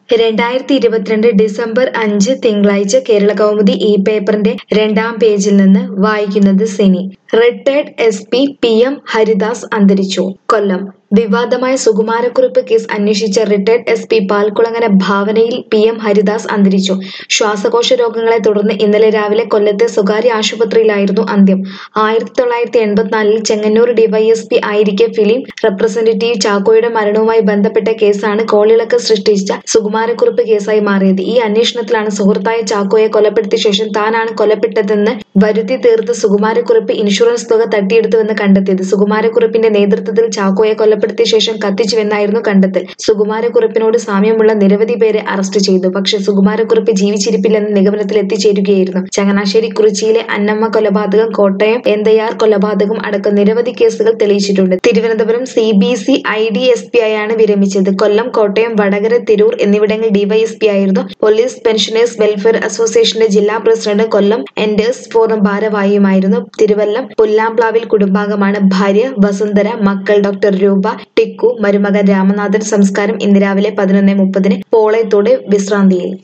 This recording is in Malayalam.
രണ്ടായിരത്തി ഇരുപത്തിരണ്ട് ഡിസംബർ അഞ്ച് തിങ്കളാഴ്ച കേരളകൗമുദി ഈ പേപ്പറിന്റെ രണ്ടാം പേജിൽ നിന്ന് വായിക്കുന്നത് Sini retired S P P M Haridas അന്തരിച്ചു കൊല്ലം വിവാദമായ സുകുമാരക്കുറിപ്പ് കേസ് അന്വേഷിച്ച റിട്ടയർഡ് എസ് പി പാൽക്കുളങ്ങര ഭാവനയിൽ പി എം ഹരിദാസ് അന്തരിച്ചു ശ്വാസകോശ രോഗങ്ങളെ തുടർന്ന് ഇന്നലെ രാവിലെ കൊല്ലത്തെ സ്വകാര്യ ആശുപത്രിയിലായിരുന്നു അന്ത്യം ആയിരത്തി തൊള്ളായിരത്തി എൺപത്തിനാലിൽ ചെങ്ങന്നൂർ ഡിവൈഎസ്പി ആയിരിക്കെ ഫിലിം റെപ്രസെന്റേറ്റീവ് ചാക്കോയുടെ മരണവുമായി ബന്ധപ്പെട്ട കേസാണ് കോളിളക്കം സൃഷ്ടിച്ച സുകുമാരക്കുറിപ്പ് കേസായി മാറിയത് ഈ അന്വേഷണത്തിലാണ് സുഹൃത്തായ ചാക്കോയെ കൊലപ്പെടുത്തിയ ശേഷം താനാണ് കൊലപ്പെട്ടതെന്ന് വരുത്തി തീർത്ത് സുകുമാരക്കുറിപ്പ് ഇൻഷുറൻസ് തുക തട്ടിയെടുത്തുവെന്ന് കണ്ടെത്തിയത് സുകുമാരക്കുറിപ്പിന്റെ നേതൃത്വത്തിൽ ചാക്കോയെ കൊലപ്പെടുത്തിയ ശേഷം കത്തിച്ചുവെന്നായിരുന്നു കണ്ടെത്തൽ സുകുമാരക്കുറിപ്പിനോട് സാമ്യമുള്ള നിരവധി പേരെ അറസ്റ്റ് ചെയ്തു പക്ഷേ സുകുമാരക്കുറിപ്പ് ജീവിച്ചിരിപ്പില്ലെന്ന നിഗമനത്തിൽ എത്തിച്ചേരുകയായിരുന്നു ചങ്ങനാശ്ശേരി കുറിച്ചിയിലെ അന്നമ്മ കൊലപാതകം കോട്ടയം എന്തയാർ കൊലപാതകം അടക്കം നിരവധി കേസുകൾ തെളിയിച്ചിട്ടുണ്ട് Thiruvananthapuram C B C I D S P ആയാണ് വിരമിച്ചത് കൊല്ലം കോട്ടയം വടകര തിരൂർ എന്നിവിടങ്ങളിൽ ഡിവൈഎസ്പി ആയിരുന്നു പോലീസ് പെൻഷനേഴ്സ് വെൽഫെയർ അസോസിയേഷന്റെ ജില്ലാ പ്രസിഡന്റ് കൊല്ലം എൻഡേഴ്സ് ഫോറം ഭാരവാഹിയുമായിരുന്നു തിരുവല്ലം പുല്ലാംപ്ലാവിൽ കുടുംബാംഗമാണ് ഭാര്യ വസുന്ധര മക്കൾ ഡോക്ടർ രൂപ ടിക്കു മരുമകൻ രാമനാഥൻ സംസ്കാരം ഇന്ന് രാവിലെ പതിനൊന്ന് മുപ്പതിന് പോളയത്തോടെ വിശ്രാന്തിയിൽ